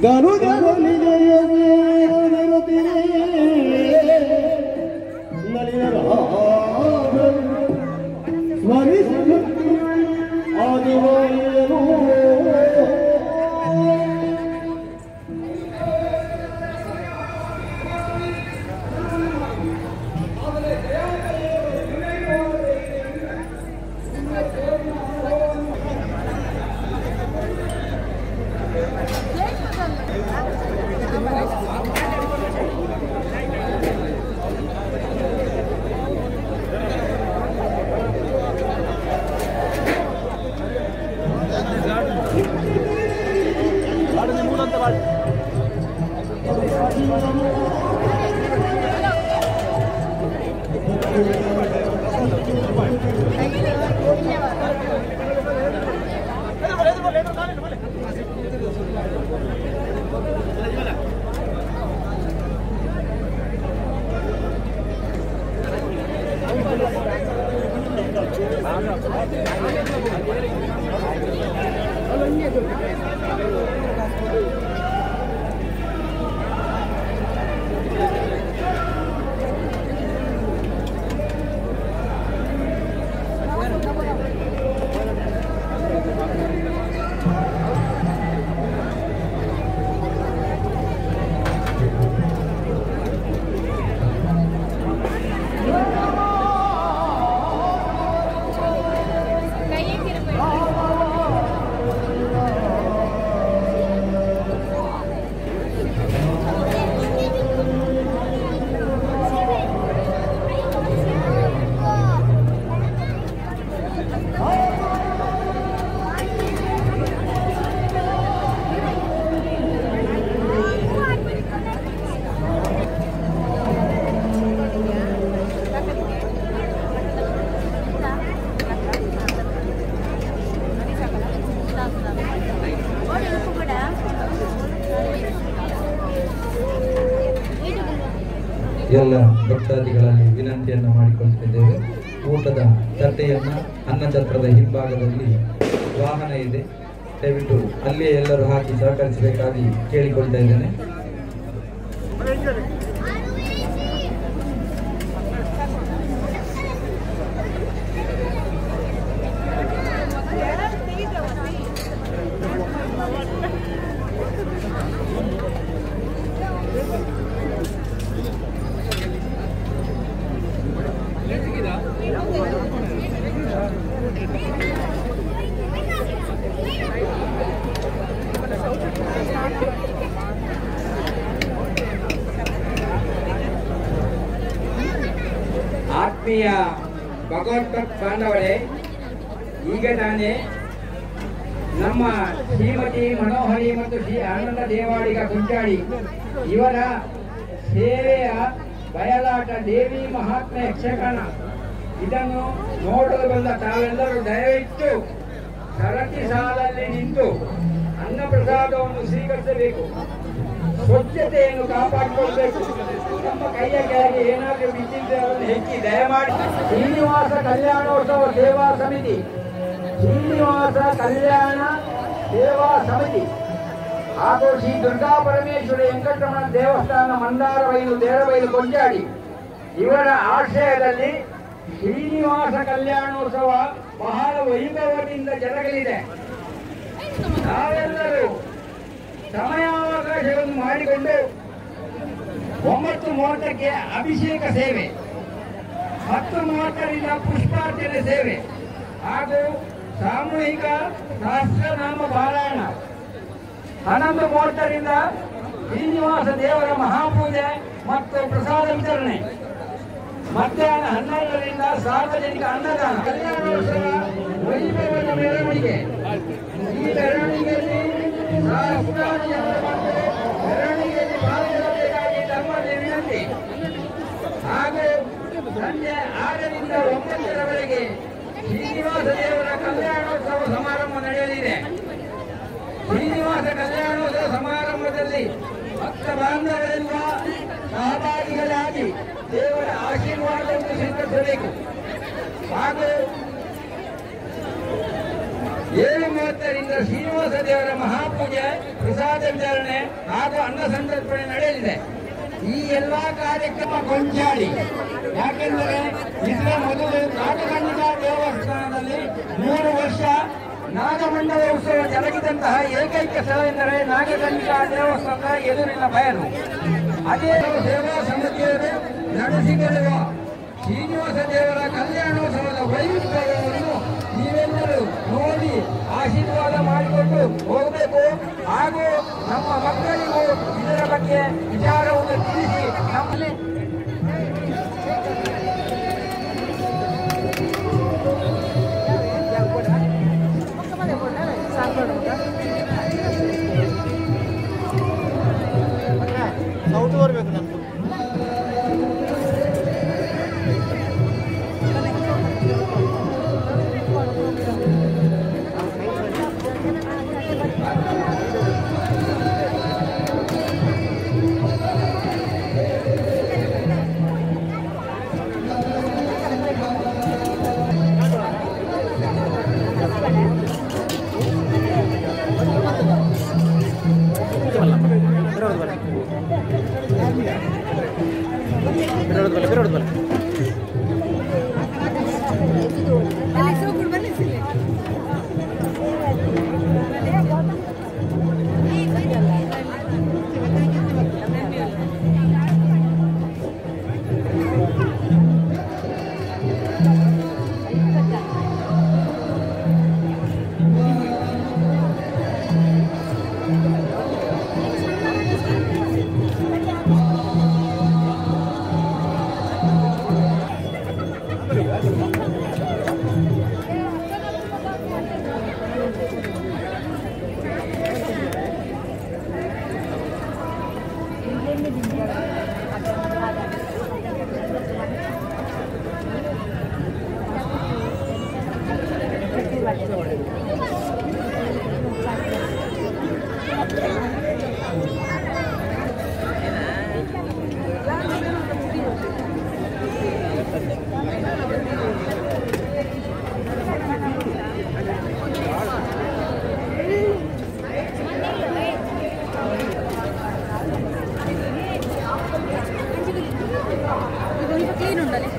ಎಲ್ಲ ಭಕ್ತಾದಿಗಳಲ್ಲಿ ವಿನಂತಿಯನ್ನು ಮಾಡಿಕೊಳ್ತಿದ್ದೇವೆ ಊಟದ ತಟ್ಟೆಯನ್ನ ಅನ್ನಛತ್ರದ ಹಿಂಭಾಗದಲ್ಲಿ ವಾಹನ ಇದೆ ದಯವಿಟ್ಟು ಅಲ್ಲಿಯೇ ಎಲ್ಲರೂ ಹಾಕಿ ಸಹಕರಿಸಬೇಕಾಗಿ ಕೇಳಿಕೊಳ್ತಾ ಇದ್ದೇನೆ ಆತ್ಮೀಯ ಭಗವದ್ಭಕ್ತ ಬಾಂಧವರೇ ಈಗ ತಾನೇ ನಮ್ಮ ಶ್ರೀಮತಿ ಮನೋಹರಿ ಮತ್ತು ಶ್ರೀ ಆನಂದ ದೇವಾಡಿಗ ಕುಂಚಾಡಿ ಇವರ ಸೇವೆಯ ಬಯಲಾಟ ದೇವಿ ಮಹಾತ್ಮ ಯಕ್ಷಗಾನ ಇದನ್ನು ನೋಡಲು ಬಂದ ತಾವೆಲ್ಲರೂ ದಯವಿಟ್ಟು ಸರತಿ ಸಾಲಲ್ಲಿ ನಿಂತು ಅನ್ನ ಪ್ರಸಾದವನ್ನು ಸ್ವೀಕರಿಸಬೇಕು ಸ್ವಚ್ಛತೆಯನ್ನು ಕಾಪಾಡಿಕೊಳ್ಬೇಕು ನಮ್ಮ ಕೈಯ ಕೆಳಗೆ ಏನಾದರೂ ಬಿದ್ದಿದ್ರೆ ಅದನ್ನು ಹೆಚ್ಚಿ ದಯಮಾಡಿ ಶ್ರೀನಿವಾಸ ಕಲ್ಯಾಣೋತ್ಸವ ಸೇವಾ ಸಮಿತಿ ಶ್ರೀನಿವಾಸ ಕಲ್ಯಾಣ ಸೇವಾ ಸಮಿತಿ ಹಾಗೂ ಶ್ರೀ ದುರ್ಗಾ ಪರಮೇಶ್ವರಿ ವೆಂಕಟರಮಣ ದೇವಸ್ಥಾನ ಮಂದಾರ ಬೈಲು ದೇರಬೈಲು ಕೊಂಚಾಡಿ ಇವರ ಆಶ್ರಯದಲ್ಲಿ ಶ್ರೀನಿವಾಸ ಕಲ್ಯಾಣೋತ್ಸವ ಬಹಳ ವೈಭವದಿಂದ ಜರುಗಲಿದೆ ನಾವೆಲ್ಲರೂ ಸಮಯಾವಕಾಶವನ್ನು ಮಾಡಿಕೊಂಡು ಒಂಬತ್ತು ಮೂವತ್ತಕ್ಕೆ ಅಭಿಷೇಕ ಸೇವೆ ಹತ್ತು ಮೂವತ್ತರಿಂದ ಪುಷ್ಪಾರ್ಚನೆ ಸೇವೆ ಹಾಗೂ ಸಾಮೂಹಿಕ ಸಹಸ್ರನಾಮ ಪಾರಾಯಣ ಹನ್ನೊಂದು ಮೂವತ್ತರಿಂದ ಶ್ರೀನಿವಾಸ ದೇವರ ಮಹಾಪೂಜೆ ಮತ್ತು ಪ್ರಸಾದ ವಿತರಣೆ ಮಧ್ಯಾಹ್ನ ಹನ್ನೆರಡರಿಂದ ಸಾರ್ವಜನಿಕ ಅನ್ನದಾನ ಕಲ್ಯಾಣೋತ್ಸವ ವೈಭವದ ಮೆರವಣಿಗೆ ಈ ಮೆರವಣಿಗೆಯಲ್ಲಿ ಸಹಸ್ರಾರು ಜನರು ಬಂದು ಮೆರವಣಿಗೆಯಲ್ಲಿ ಪಾಲ್ಗೊಳ್ಳಬೇಕಾಗಿ ತಮ್ಮಲ್ಲಿ ವಿನಂತಿ ಹಾಗೂ ಸಂಜೆ ಆರರಿಂದ ಒಂಬತ್ತರವರೆಗೆ ಶ್ರೀನಿವಾಸ ದೇವರ ಕಲ್ಯಾಣೋತ್ಸವ ಸಮಾರಂಭ ನಡೆಯಲಿದೆ ಶ್ರೀನಿವಾಸ ಕಲ್ಯಾಣೋತ್ಸವ ಸಮಾರಂಭದಲ್ಲಿ ಭಕ್ತ ಬಾಂಧವರೆಲ್ಲ ಸಹಭಾಗಿಗಳಾಗಿ ದೇವರ ಆಶೀರ್ವಾದವನ್ನು ಸ್ವೀಕರಿಸಬೇಕು ಹಾಗೂ ಏಳು ಮೂವತ್ತರಿಂದ ಶ್ರೀನಿವಾಸ ದೇವರ ಮಹಾಪೂಜೆ ಪ್ರಸಾದ ವಿತರಣೆ ಹಾಗೂ ಅನ್ನ ಸಂತರ್ಪಣೆ ನಡೆಯಲಿದೆ ಈ ಎಲ್ಲಾ ಕಾರ್ಯಕ್ರಮ ಕೊಂಚಾಡಿ ಯಾಕೆಂದರೆ ಇದರ ಮೊದಲು ನಾಗಕನ್ನಿಕಾ ದೇವಸ್ಥಾನದಲ್ಲಿ ಮೂರು ವರ್ಷ ನಾಗಮಂಡಲ ಉತ್ಸವ ಜರುಗಿದಂತಹ ಏಕೈಕ ಸ್ಥಳ ಎಂದರೆ ನಾಗಕನ್ನಿಕಾ ದೇವಸ್ಥಾನದ ಎದುರಿನ ಬಯಲು ಅದೇ ಸೇವಾ ಸಮಿತಿಯವರು ನಡೆಸಿಕೊಳ್ಳುವ ಶ್ರೀನಿವಾಸ ದೇವರ ಕಲ್ಯಾಣೋತ್ಸವದ ವೈಭವವನ್ನು ನೀವೆಲ್ಲರೂ ನೋಡಿ ಆಶೀರ್ವಾದ ಮಾಡಿಕೊಂಡು ಹೋಗಬೇಕು ಹಾಗೂ ನಮ್ಮ ಮಕ್ಕಳಿಗೂ ಇದರ ಬಗ್ಗೆ ವಿಚಾರವನ್ನು ತಿಳಿಸಿ ನಮ್ಮಲ್ಲಿ ಸೌಟ್ ಬರಬೇಕು ನಮ್ದು క్లీన్ ఉండాలి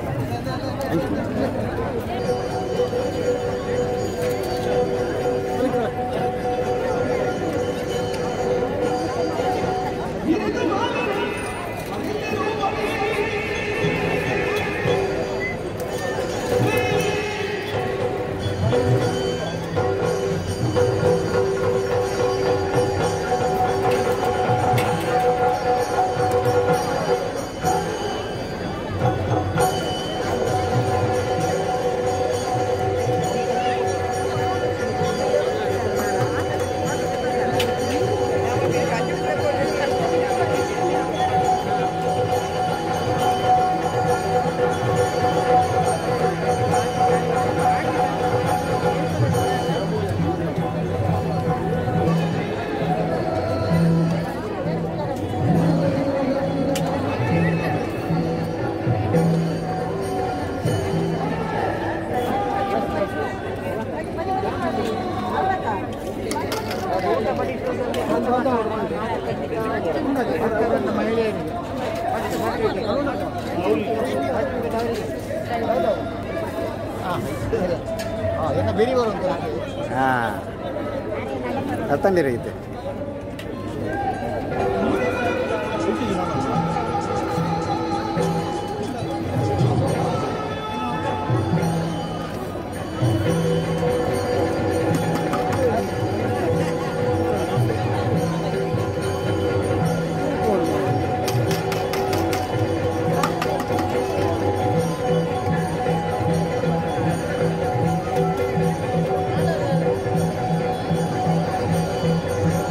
ಮಹಿಳೆಯರಿಗೆ ಹಾಂ ಎಲ್ಲ ಬೇರೆ ಬರುವಂತ ಹಾಂ ಹತ್ತಂಡಿರೈತೆ ಆ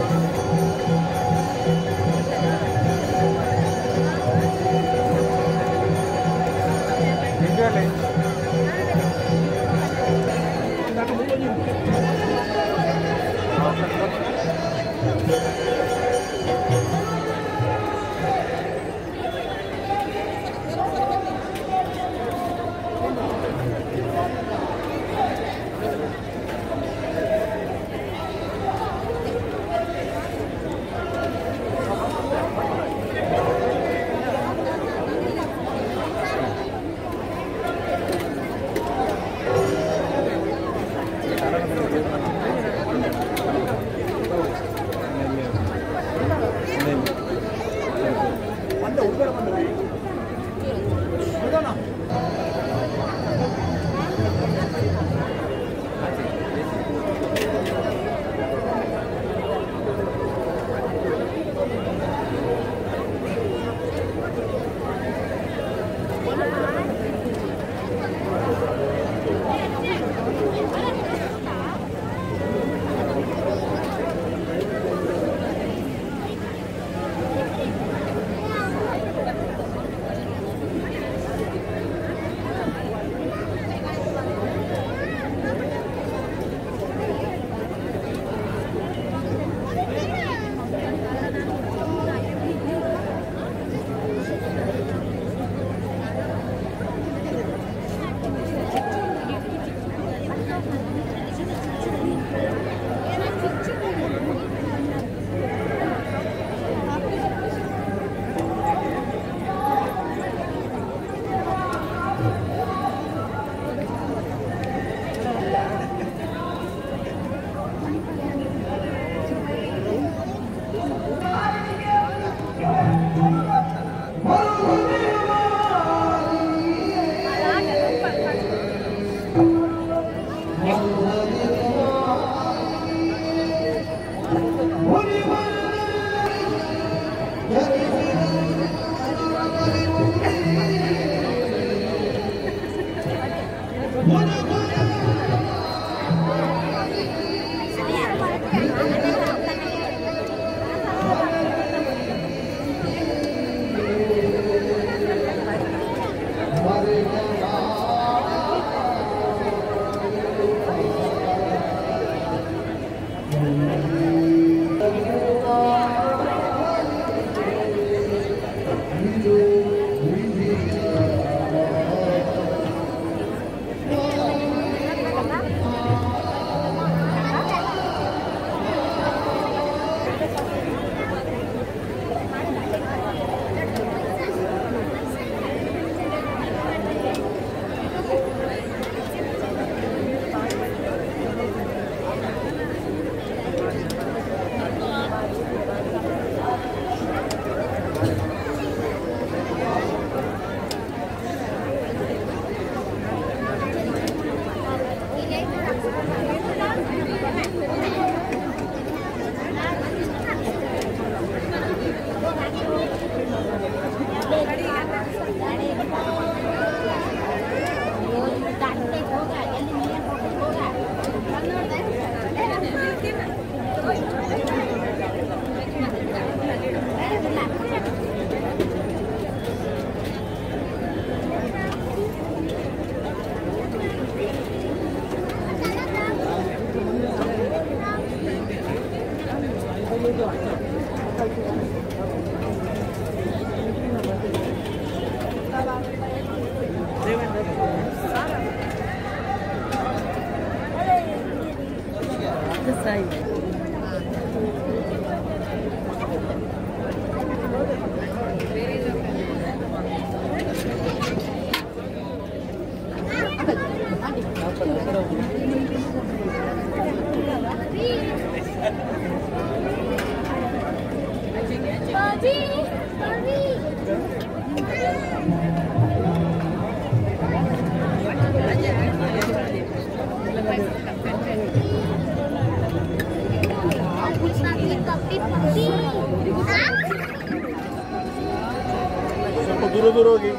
ಸ್ವಲ್ಪ ದೂರ ದೂರ ಹೋಗಿ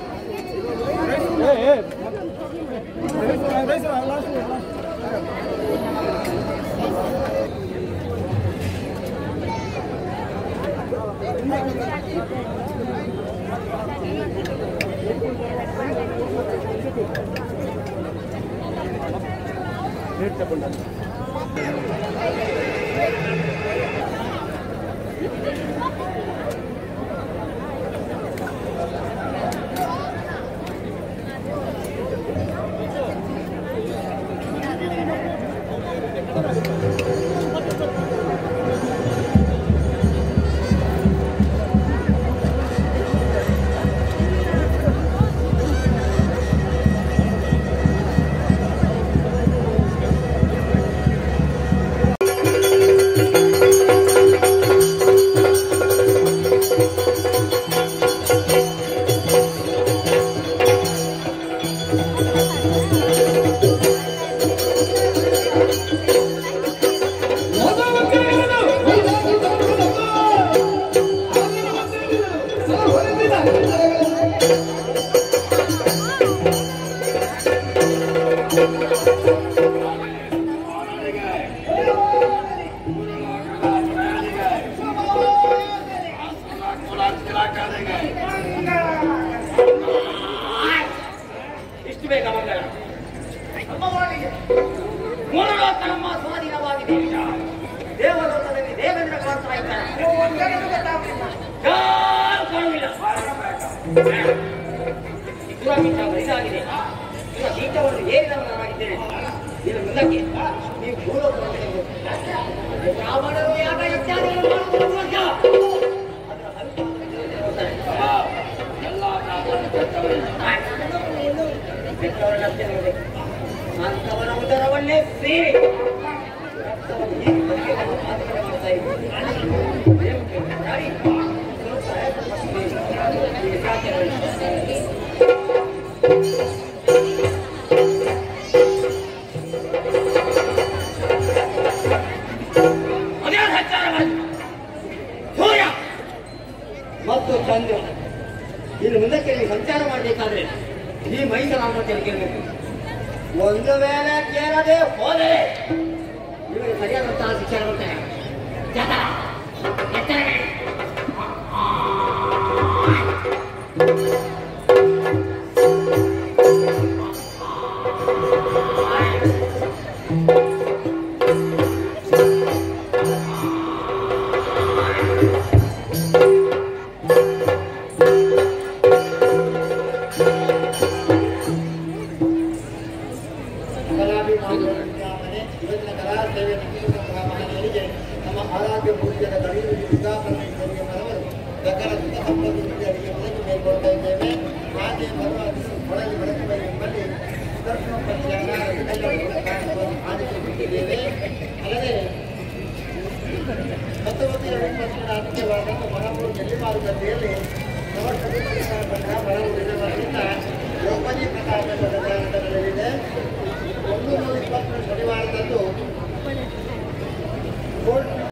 ಇಷ್ಟು ಬೇಗ ಮಂಗಳ ಮೂಲಲೋಕ ನಮ್ಮ ಸ್ವಾಧೀನವಾಗಿದೆ ದೇವಲೋಕದಲ್ಲಿ ದೇವೇಂದ್ರ ಕಾಣ್ತಾ ಇದ್ದಾನೆ ಯಾರು ಕಾಣುವುದಿಲ್ಲ ಇಸ್ಲಾಮಿಕ ಇದಾಗಿದೆ ಈಗ ದೀಟವನ್ನು ಏರಿದವನಾಗಿದ್ದೇನೆ ಇನ್ನು ಮುಂದಕ್ಕೆ ನೀವು ಭೂಲೋಕವನ್ನು ಸೇರಬೇಕು. ಬ್ರಾಹ್ಮಣರು ಯಾಗ ಇತ್ಯಾದಿಗಳು ಮಾಡುವುದು ಮೂಲಕ ಅದರ ಹರಿಪಾಲನೆ ಇರುತ್ತದೆ. ಎಲ್ಲ ಬ್ರಾಹ್ಮಣರು ಬೆಟ್ಟವನ್ನಷ್ಟೇ ನೋಡಬೇಕು. ಅಂತವನ ಉದರವನ್ನೇ ಸೇರಿ ರಕ್ತವನ್ನು ಹೀಗೆ ಬದಿಗೆ ಬಂದು ಮಾತುಕತೆ ಮಾಡ್ತಾ ಇದ್ದೀವಿ. ದೇವಕ್ಕೆ ದಾರಿ ಈ ಸಾಧ್ಯಗಳು. ಅದೇ ಸಂಚಾರವಾಗಿ ಸೂರ್ಯ ಮತ್ತು ಚಂದ್ರ ಇನ್ನು ಮುಂದಕ್ಕೆ ನೀವು ಸಂಚಾರ ಮಾಡಬೇಕಾದ್ರೆ ಈ ಮೈಸೂರು ಕೇಳಬೇಕು ಒಂದು ವೇಳೆ ಕೇಳದೆ ಹೋದರೆ ನಿಮಗೆ ಸರಿಯಾದಂತಹ ಶಿಕ್ಷಣ ಬರ್ತೇನೆ ಜತ ಎಚ್ಚರಿಕೆ ಕಲಾಭಿಮಾನಿಗಳಾಗದೆ ಇವತ್ತಿನ ಕಲಾ ಸೇವೆ ನಡೆಸಿದಂತಹ ಮಹನೀಯರಿಗೆ ನಮ್ಮ ಆರಾಧ್ಯ ಪೂಜ್ಯದ ಕಡಿಮೆ ವಿದ್ಯಾಪನ್ನ ಇವರಿಗೆ ಮನವರು ಸಕಲ ಸುಖ ಸಂಪತ್ತು ಅವರಿಗೆ ಮೊದಲು ಮೇಲ್ಕೊಳ್ತಾ ಇದ್ದೇವೆ ಹಾಗೆ ಬರುವ ಒಳಗೆ ಬೆಳಕು ಎಂಬಲ್ಲಿ ಸುದರ್ಶನ ಪಂಚಾಂಗ ಆದಿತ್ಯ ಬಿಟ್ಟಿದ್ದೇವೆ ಅಲ್ಲದೆ ಹತ್ತೊಂಬತ್ತು ಎರಡು ವರ್ಷದ ಅಂತ್ಯವಾದ ಮನಪುರ ಜಲ್ಲಿ ಮಾರುಕಟ್ಟೆಯಲ್ಲಿ ನವಸಂಘ ಮನಪುರಿನ ವರದಿಂದ ದ್ರೌಪದಿ ಪ್ರಕಾಶನದ